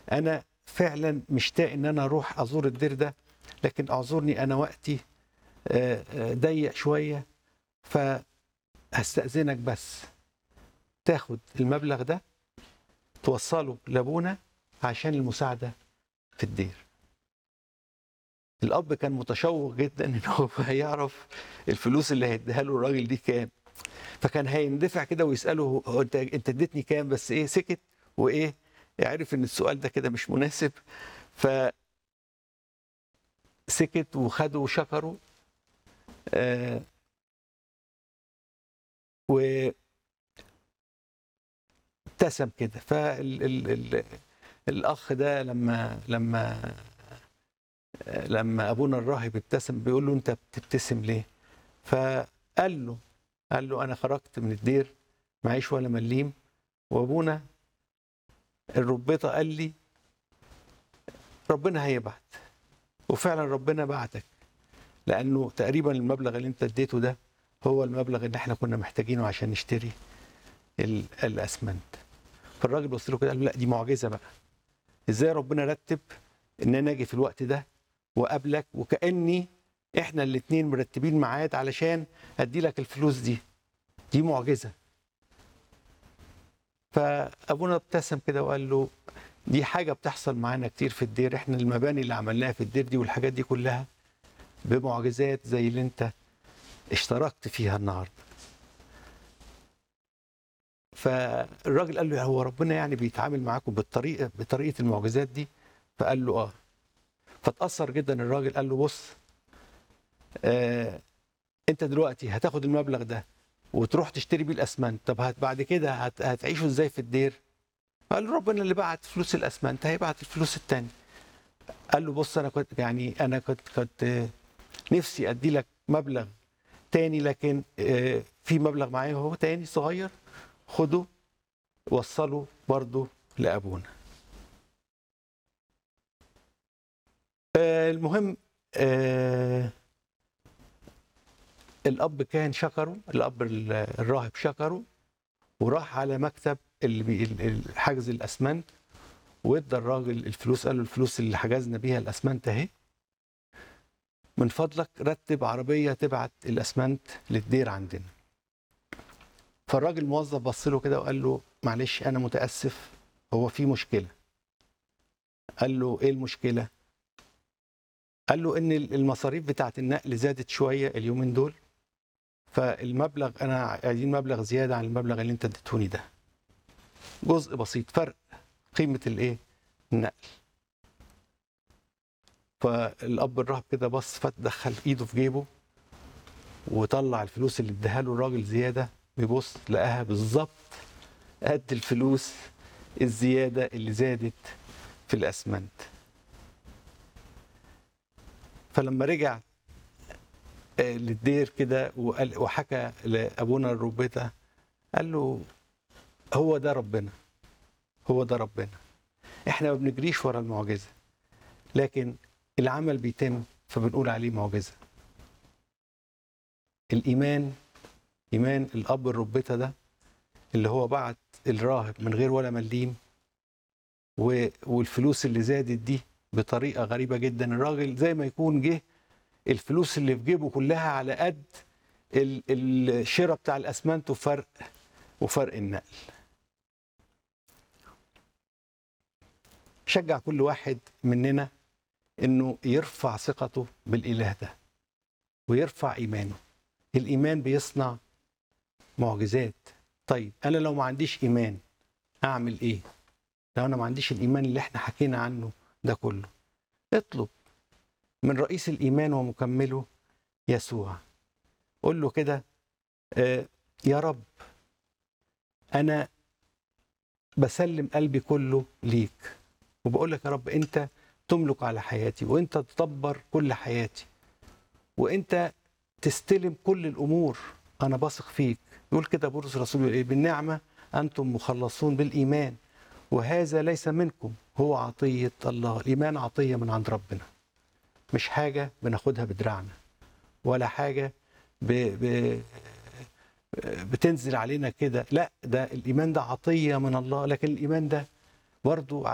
انا فعلا مشتاق ان انا اروح ازور الدير ده لكن اعذرني انا وقتي آه، آه، ضيق شويه فهستأذنك بس تاخد المبلغ ده توصله لابونا عشان المساعده في الدير الاب كان متشوق جدا ان هو هيعرف الفلوس اللي هيديها له الراجل دي كام فكان هيندفع كده ويساله هو انت انت اديتني كام بس ايه سكت وايه عرف ان السؤال ده كده مش مناسب ف سكت وخده وشكره آه و ابتسم كده فال ال ال الاخ ده لما لما لما ابونا الراهب ابتسم بيقول له انت بتبتسم ليه فقال له قال له انا خرجت من الدير معيش ولا مليم وابونا الربيطه قال لي ربنا هيبعت وفعلا ربنا بعتك لانه تقريبا المبلغ اللي انت اديته ده هو المبلغ اللي احنا كنا محتاجينه عشان نشتري ال- الاسمنت فالراجل بص له كده قال له لا دي معجزه بقى ازاي ربنا رتب ان انا اجي في الوقت ده وقابلك وكاني احنا الاتنين مرتبين ميعاد علشان ادي لك الفلوس دي دي معجزه فابونا ابتسم كده وقال له دي حاجه بتحصل معانا كتير في الدير احنا المباني اللي عملناها في الدير دي والحاجات دي كلها بمعجزات زي اللي انت اشتركت فيها النهارده فالراجل قال له هو ربنا يعني بيتعامل معاكم بالطريقه بطريقه المعجزات دي فقال له اه فتاثر جدا الراجل قال له بص آه انت دلوقتي هتاخد المبلغ ده وتروح تشتري بيه الاسمنت طب هت بعد كده هت هتعيشوا ازاي في الدير قال له ربنا اللي بعت فلوس الاسمنت هيبعت الفلوس التانية قال له بص انا كنت يعني انا كنت كنت آه، نفسي ادي لك مبلغ تاني لكن آه، في مبلغ معايا هو تاني صغير خده وصله برضه لابونا آه، المهم آه، الاب كان شكره الاب ال- الراهب شكره وراح على مكتب اللي بي- ال- ال- حجز الاسمنت وادى الراجل الفلوس قال له الفلوس اللي حجزنا بيها الاسمنت اهي من فضلك رتب عربيه تبعت الاسمنت للدير عندنا فالراجل الموظف بص له كده وقال له معلش انا متاسف هو في مشكله قال له ايه المشكله قال له ان المصاريف بتاعت النقل زادت شويه اليومين دول فالمبلغ انا عايزين مبلغ زياده عن المبلغ اللي انت اديتوني ده جزء بسيط فرق قيمه الايه النقل فالاب الراهب كده بص فدخل ايده في جيبه وطلع الفلوس اللي اداها له الراجل زياده بيبص لقاها بالظبط قد الفلوس الزياده اللي زادت في الاسمنت فلما رجع آه، للدير كده وقال وحكى لابونا الربيطه قال له هو ده ربنا هو ده ربنا احنا ما بنجريش ورا المعجزه لكن العمل بيتم فبنقول عليه معجزه الايمان ايمان الاب الربيطه ده اللي هو بعت الراهب من غير ولا مليم و- والفلوس اللي زادت دي بطريقه غريبه جدا الراجل زي ما يكون جه الفلوس اللي في جيبه كلها على قد ال- الشراء بتاع الاسمنت وفرق وفرق النقل شجع كل واحد مننا انه يرفع ثقته بالاله ده ويرفع ايمانه الايمان بيصنع معجزات طيب انا لو ما عنديش ايمان اعمل ايه لو انا ما عنديش الايمان اللي احنا حكينا عنه ده كله اطلب من رئيس الايمان ومكمله يسوع قول له كده آه، يا رب انا بسلم قلبي كله ليك وبقول لك يا رب انت تملك على حياتي وانت تدبر كل حياتي وانت تستلم كل الامور انا بثق فيك يقول كده بولس الرسول يقول ايه بالنعمه انتم مخلصون بالايمان وهذا ليس منكم هو عطيه الله الايمان عطيه من عند ربنا مش حاجه بناخدها بدراعنا ولا حاجه ب... ب... بتنزل علينا كده لا ده الايمان ده عطيه من الله لكن الايمان ده برضو